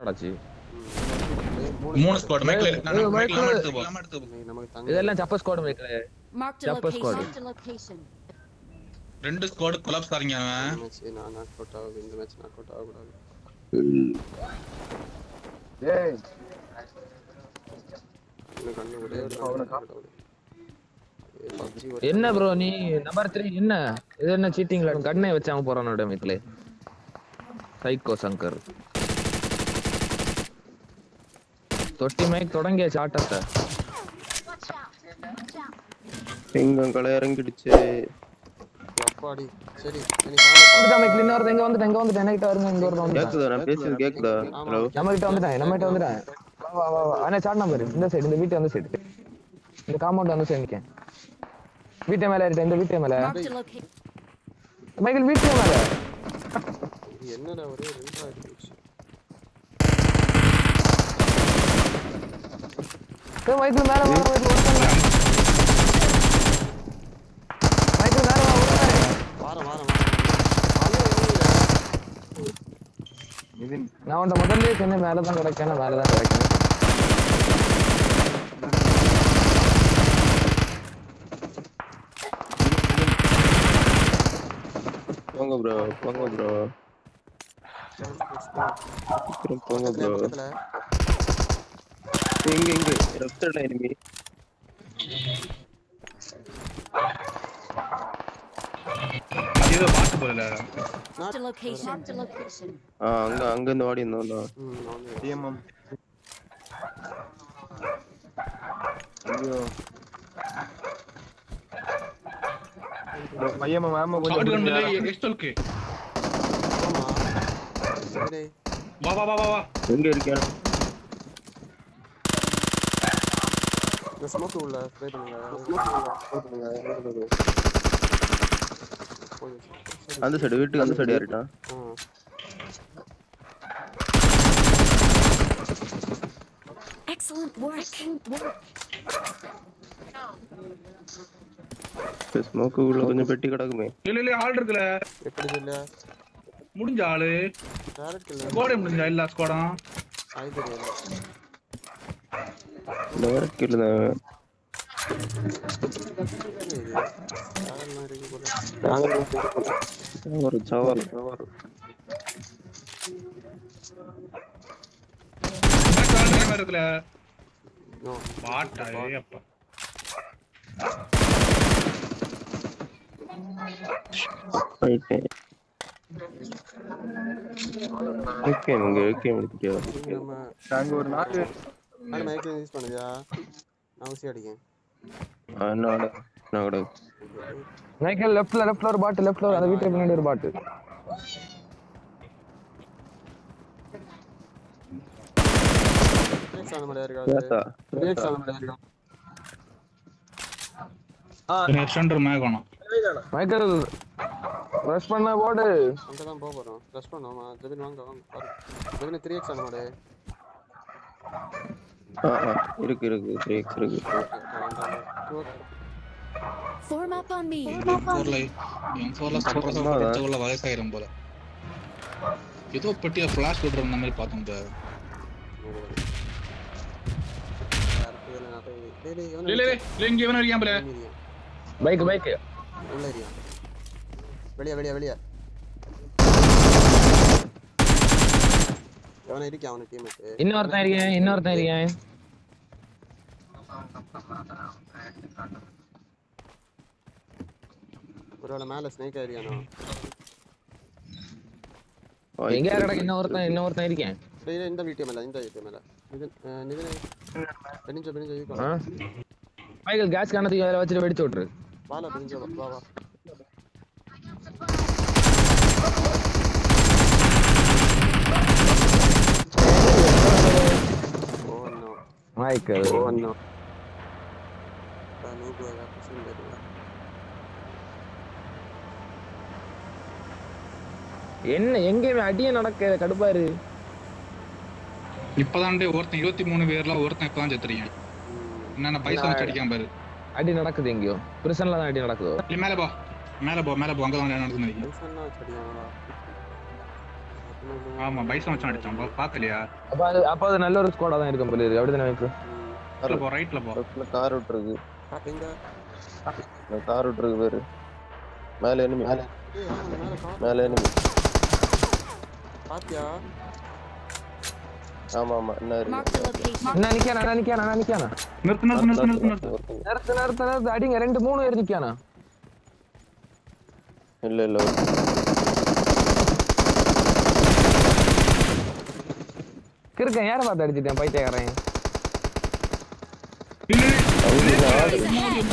ஆச்சு மூணு ஸ்குவாட் மைக்ல ஏய், நான் ஏய், மைக்ல மைக்ல- எடுத்து போ எடுத்து போ நமக்கு தங்க இதெல்லாம் சப்ப ஸ்குவாட் வைக்கல Marked a Jumper squad. location. Marked a location. ரெண்டு ஸ்குவாட் கொலாப்ஸ் ஆறீங்க அவன் மேட்ச் நான் நாக் அவுட் ஆகுது இந்த மேட்ச் நாக் அவுட் ஆகக்கூடாது ஏய் இன்னும் கண்ணு ஒரே ஒரு knock out ஆகுது. ஏய், PUBG ஒரு என்ன ப்ரோ நீ நம்பர் த்ரீ என்ன இது என்ன சீட்டிங்ல கண்ணை வச்சாம போறானோட மித்லே சைக்கோ சங்கர் தொட்டி மைக் தொடங்கியாச்சு ஆட்டத்தை சிங்கம் களை இறங்கிடுச்சு அப்பாடி சரி நீ follow பண்ணு. வந்துட்டான் மைக்ல இன்னொரு எங்க வந்துட்டேன் எங்க வந்துட்டேன் என்கிட்ட வருங்க இங்க ஒரு வந்துட்டான் கேக்குதா நான் பேசுறது கேக்குதா ஹலோ நம்ம கிட்ட வந்துட்டான் நம்ம கிட்ட வந்துட்டான் வா வா வா வா அண்ணா சாட் நம்பர் இந்த சைடு இந்த வீட்டு அந்த சைடு இந்த காம்பவுண்ட் அந்த சைடு நிக்கேன் வீட்டு மேல ஏறிட்டேன் இந்த வீட்டு மேல Marked a location. மைக்கேல் வீட்டு மேல இது என்னடா ஒரே ரெண்டா இருந்துச்சு ஏய் மைக்கேல் மேல வா மைக்கேல் ஒருத்தன் மைக்கேல் மேல வா ஒருத்தன் வாரம் வாரம் வாரம் நான் உன்ட்ட முதல்ல சொன்னேன் மேல தான் கிடைக்கணும் மேல தான் கிடைக்கணும் போங்க ப்ரோ போங்க ப்ரோ சீக்கிரம் போங்க ப்ரோ பக்கத்துல இங்க இங்க லெஃப்ட் சைடு எனிமி அது ஏதோ பாத்து போல Marked a location. Marked a location. ஆ அங்க அங்க இருந்து வாடி இருந்தோம்டா ம் நான் டிஎம்எம் ஐயோ பையன் மேம ஷாட் கொஞ்சம் கன்ல எக்ஸ்டோல்க்கு ஆமா சரி வா வா வா வா வா எங்க இருக்கேன் இந்த ஸ்மோக் உள்ள ஸ்ப்ரே பண்ணுங்க ஸ்மோக் உள்ள ஸ்ப்ரே பண்ணுங்க போய் அந்த சைடு வீட்டுக்கு அந்த சைடு ஏறிட்டான் ஆ Excellent work. ஸ்மோக்கு உள்ள கொஞ்சம் பெட்டி கிடக்குமே இல்ல இல்ல ஆள் இருக்குல எப்படி சொல்ல முடிஞ்ச ஆளு டேரக்ட் இல்ல ஸ்குவாடே முடிஞ்சா எல்லா ஸ்குவாடும் ஆய் தெரியல டேரக்ட் கில் தான் யாரெல்லாம் இருக்கு போல ஒரு சவால் சவால் ஆள் நேரமா இருக்குல நோ பாட்டா ஏய் அப்பா ரைட்டு ஓகே உங்க ஓகே எடுத்துட்டியா நம்ம நாங்க ஒரு நாலு நாலு மைக்கில் யூஸ் பண்ணுதியா நான் ஊசி அடிக்கேன் ஆ, என்னோட என்னோட மைக்கேல் லெஃப்ட்ல லெஃப்ட்ல ஒரு பாட்டு லெஃப்ட்ல அந்த வீட்டுக்கு பின்னாடி ஒரு பாட்டு ரியாக்ஸ் ஆன மாதிரி இருக்காது பேசா ரியாக்ஸ் ஆன மாதிரி இருக்கா சென்டர் மேகணும் மைக்கேல் ரஷ் பண்ண போடு அங்கே தான் போக போகிறோம் ப்ரெஸ் பண்ணோமா ஜெபின் வாங்க வாங்க பாரு ஜெபின் த்ரீ எக்ஸ் ஆன மாதிரி ஆ ஆ இருக்கு இருக்கு த்ரீ எக்ஸ் இருக்கு Form up on me. ஃபோர்ல எம் ஃபோர்ல சப்ரஸர் படிச்ச உள்ள வயசாயிரும் போல ஏதோ பெட்டியா ஃபிளாஷ் விடுற அந்த மாதிரி பார்த்தோம் இந்த இல்ல இல்ல இல்ல இங்க இவன் இருக்கான் போல பைக் பைக் உள்ள ஏரியா வெளியே வெளியே வெளியே எவனை இருக்கா அவன டீமுக்கு இன்னொருத்தன் இருக்கேன் இன்னொருத்தன் இருக்கேன் ஒருவேளை மேல ஸ்னேக் ஏரியானோ எங்க கிடக்கு இன்னொருத்தன் இன்னொருத்தன் இருக்கேன் டேய் இந்த வீட்டு மேல இந்த வீட்டு மேல நிதின் அஹ் நிதின் பெனிஞ்ச பெனிஞ்ச யூ ஆ? மைக்கேல் கேஸ் கணத்துக்கு அதில் வச்சுட்டு வெடிச்சு விட்ரு வாலா பெனிஞ்ச வா வா oh no Michael oh no நூபு பிசின் தெரியல என்ன எங்கேயுமே அடியே நடக்க கடுப்பாரு இப்பதான்டே ஒருத்தன் இருபத்தி மூணு பேர்ல ஒருத்தன் இப்பதான் செத்துறீங்க என்னென்ன பைசா வச்சு அடிக்காம பாரு அடி நடக்குது எங்கேயோ பிரிசன்ல தான் அடி நடக்குதோ இல்ல மேல போ மேல போ மேல போ அங்கதான் நடந்து நினைக்கிறேன் பென்ஷன்னா வச்சடியாங்களா ஆமா பைசன் வச்சு அடிச்சான் பா- பாக்கலையா அப்ப அது அப்ப அது நல்ல ஒரு ஸ்குவாடா தான் இருக்கும் போல இருக்கு அப்படிதானே வைக்கு ரைட்ல போ ரைட்ல போ லெஃப்ட்ல கார் விட்டுருக்கு எங்க இந்த கார் விட்டுருக்கு பேரு மேல எனிமி ஏய், ஆமா, மேல car மேல எனிமி பாத்தியா ஆமா ஆமா என்ன இருக்கு Marked a location. என்ன நிக்கானா நான் நிக்கானா நான் நிக்கானா நிறுத்து நிறுத்து நிறுத்து நிறுத்து நிறுத்து ஒருத்தங்க. நிறுத்து நிறுத்து நிறுத்து அடிங்க ரெண்டு மூணு பேர் நிக்கானா இல்ல இல்ல ஒரு- கிறுக்கன் யாரை பார்த்து அடிச்சிட்டேன் பைத்தியக்காரன் இல்ல, இல்ல, Enemies ahead.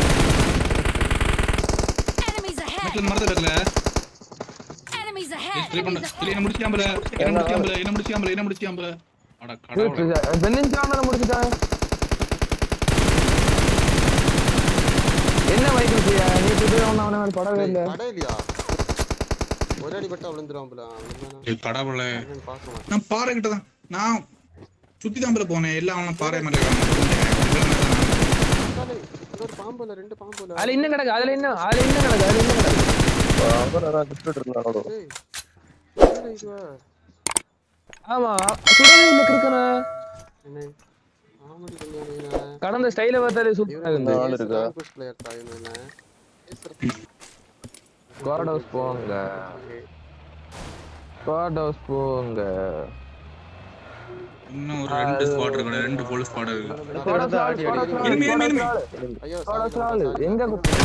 Enemies ahead. மெட்ல மரத்துல இருக்கல Enemies ahead. ஸ்ப்ரே பண்ண Enemies இல்ல என்ன முடிச்சியாம்பல என்ன முடிச்சியாம்பல என்ன முடிச்சியாம்பல என்ன முடிச்சியாம்பல அட கடவுளே வெள்ளிஞ்சாமல முடிச்சுட்டான் என்ன வைக்கல் செய்ய நீ புது அவன அவன மேல படவே இல்ல கடை இல்லையா ஒரு அடி பட்டா விழுந்துரும் போல அவன் ஏய், கடவுளே பார்க்க மாட்டேன் நான் பாறை கிட்ட தான் நான் சுத்தி தான் போனேன் எல்லாம் அவன பாறை மேல இருக்காங்க அதானே, இங்க ஒரு பாம்புல ரெண்டு பாம்புல அதுல இன்னும் கிடக்கு அதுல இன்னும் அதுல இன்னும் கிடக்கு அதுல இன்னும் கிடக்கு அவர் யாராவது விட்டுட்டு இருந்தாங்களோ ஏய் என்னடா இதுவா ஆமா சுடவே இல்ல கிறுக்கன என்ன காமெடி பண்ணியா கடந்த ஸ்டைல பார்த்தாலே சூப்பரா இவன் இருந்து ஆள் இருக்கா? புஷ் பிளேயர் தான் இவன் என்ன ஸ்குவாட் ஹவுஸ் போங்க ஸ்குவாட் ஹவுஸ் போங்க இன்னும் ஒரு ரெண்டு ஸ்குவாட் இருக்கு ரெண்டு ஃபுல் ஸ்குவாட் இருக்கு ஸ்குவாட் ஹவுஸ் ஆளு, ஸ்குவாட் ஹவுஸ் ஆளு, enemy, enemy, ஸ்குவாட் ஹவுஸ் ஆளு. ஐயோ ஸ்குவாட் ஹவுஸ் ஆளு. எங்க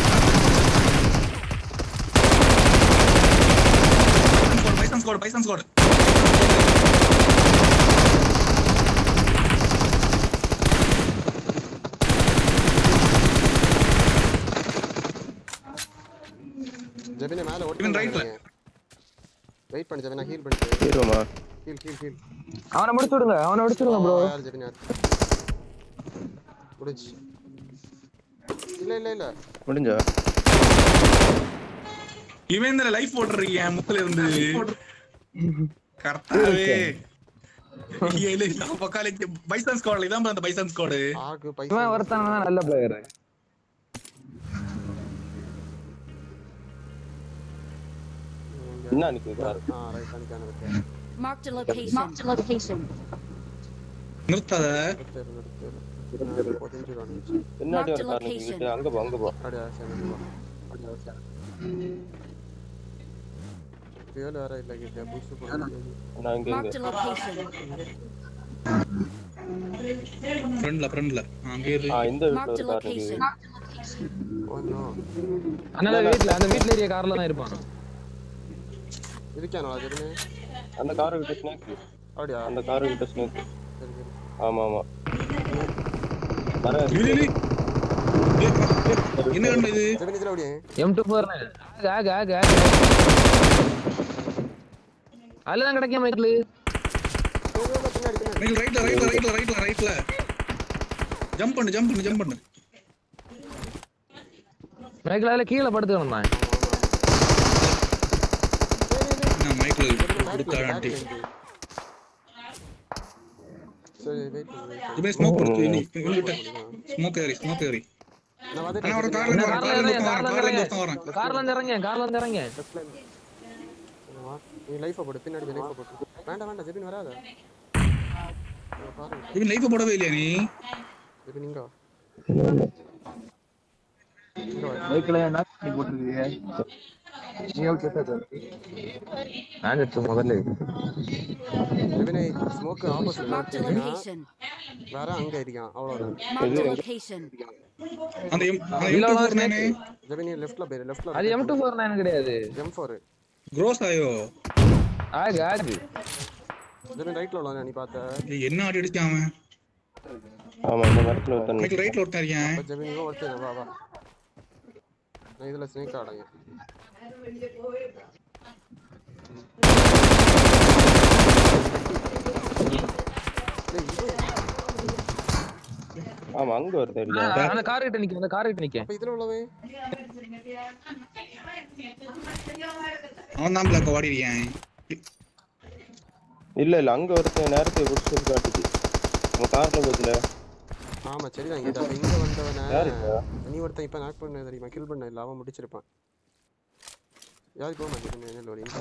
பைசன் ஸ்குவாட் பைசன் ஸ்குவாட் ஜெபினே மேல ஓடி இவன் right ல. வெயிட் பண்ணு ஜெபினா ஹீல் பண்ணிட்டு ஹீரோமா ஹீல் ஹீல் ஹீல் அவனை முடிச்சு விடுங்க அவனை முடிச்சு விடுங்க ப்ரோ யார் ஜெபினா முடிச்சு இல்ல இல்ல இல்ல முடிஞ்சா இவன் இந்த லைஃப் போட்டுருக்கேன் முத்துல இருந்து கரெக்டாவே ஏழு பக்காலே பைசன் ஸ்குவாட்ல இதான் bro அந்த பைசன் ஸ்குவாட் ஆகு இவன் பைசா ஒருத்தன் தான் நல்ல பிளேயர் என்ன நிக்குது கார் ஆ ரைட் அன்கான விட்டு Marked a location. Marked a location. நிறுத்தாத நிறுத்து நிறுத்து பின்னாடி ஒரு Marked கார் location. நிக்குது அங்க போ அங்க போ அப்படியா சரி அப்படியா சரி வேலை வேற இல்ல கிட்ட புஷ் போட்டு நான் இங்க Marked இங்க a location. ஃப்ரண்ட்ல ஃப்ரண்ட்ல அங்கே இரு ஆ இந்த வீட்ல Marked ஒரு a கார் நிக்குது location. ஒன்னோ அதனால வீட்ல அந்த வீட்ல ஏரியா கார்ல தான் இருப்பான் இருக்கானோ ஜெபினே அந்த காரை விட்டு ஸ்னேக் அப்படியா அந்த காரை விட்டு ஸ்னேக் சரி சரி ஆமா ஆமா வர இரு, இரு. ஏய், ஏய், என்ன கண்ணு இது ஜெபினி இதுல அப்படியே எம் டூ ஃபோர் ஆக ஆக ஆக அதுலதான் கிடைக்கும் மைக்கிள் பின்னாடி பின்னாடி மைக்கேல் ரைட்ல ரைட்ல ரைட்ல ரைட்ல ரைட்ல ஜம்ப் பண்ணு ஜம்ப் பண்ணு ஜம்ப் பண்ணு மைக்கிள் அதுல கீழே படுத்துக்கணும் தான் என்ன மைக்கேல் கொடுத்தா ஆண்டி சரி வெயிட் பண்ணு wait பண்ணு. இதுமே ஸ்மோக் கொடுத்து நீ இவங்கிட்ட ஸ்மோக் ஏறி ஸ்மோக் ஏறி நான் அண்ணா ஒரு வந்துட்டேன் கார்ல இந்த இருந்து கார்ல வரேன் இறங்க கார்ல கார்ல இருந்து வரேன் கார்ல இருந்து இறங்க வரேன் கார்ல இருந்து இறங்க கார்ல இருந்து இறங்க லெஃப்ட்ல இருந்து வா. நீ லைஃபை போடு பின்னாடி லைஃபை போட்டு வேண்டாம் வேண்டாம் ஜெபின் வராத இங்க பாருங்க இவன் லைஃப் போடவே இல்லையா நீ ஜெபின் இங்க வா பைக்ல என்ன பண்ணி போட்டுருக்கீங்க நீ ஓகே சார் நான் எடுத்து முதல்ல ஜெபினை ஸ்மோக் ஆப்போசிட்ல Marked a location. வேற அங்க இருக்கான் அவ்வளவுதான் Marked a location. அந்த எம் அந்த இல்ல, எம் இல்ல, டூ நானே ஜெபினி லெஃப்ட்ல போயிரு லெஃப்ட்ல அது எம் டூ ஃபோர் நைன் கிடையாது எம் ஃபோர் க்ரோஸ் ஆயோ ஆகு ஆகு ஜெபின் ரைட்ல உள்ள நீ பார்த்த ஏய், என்ன ஆடி அடிச்சான் அவன் ஆமா இந்த மரத்துல ஒருத்தன் மைக்கேல் ரைட்ல ஒருத்தன் இருக்கான் அப்ப ஜெபின் இவன் ஒருத்தன் வா வா நான் இதுல ஸ்னேக் ஆடைங்க ஆமா அங்க ஒருத்தன் இருக்கான் அந்த கார் கிட்ட நிக்க அந்த கார் கிட்ட நிக்க அப்ப இதுல உள்ளவன் அவன் தான் பிளாக் ஓடி இருக்கான் இல்ல இல்ல அங்க ஒருத்தன் நேரத்தை குடிச்சு காட்டுச்சு அவன் கார்ல போச்சுல ஆமா சரிதான் இங்க அப்ப இங்க வந்தவன யாரு இங்க? நீ ஒருத்தன் இப்ப நாக் பண்ண தெரியுமா கில் பண்ண இல்ல அவன் முடிச்சிருப்பான் யாருக்கு போக மாட்டேங்குது என்ன லோடிங்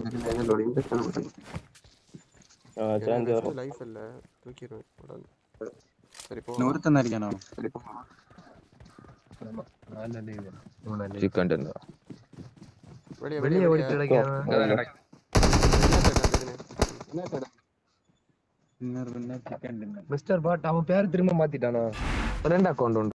ஆ சேஞ்ச் வரும் லைஃப் இல்ல தூக்கிடுவேன் உடனே. சரி போ இன்னும் ஒருத்தன் தான் இருக்கானோ சிக்கன் வெளியே வெளியே வெளியே ஓடிட்டு வெளியே கிடைக்காம என்ன side அந்த இதுன்னு? இன்னொரு சிக்கன் மிஸ்டர் பாட் அவன் பேர் திரும்ப மாத்திட்டானா ரெண்டு அக்கௌண்ட் உண்டு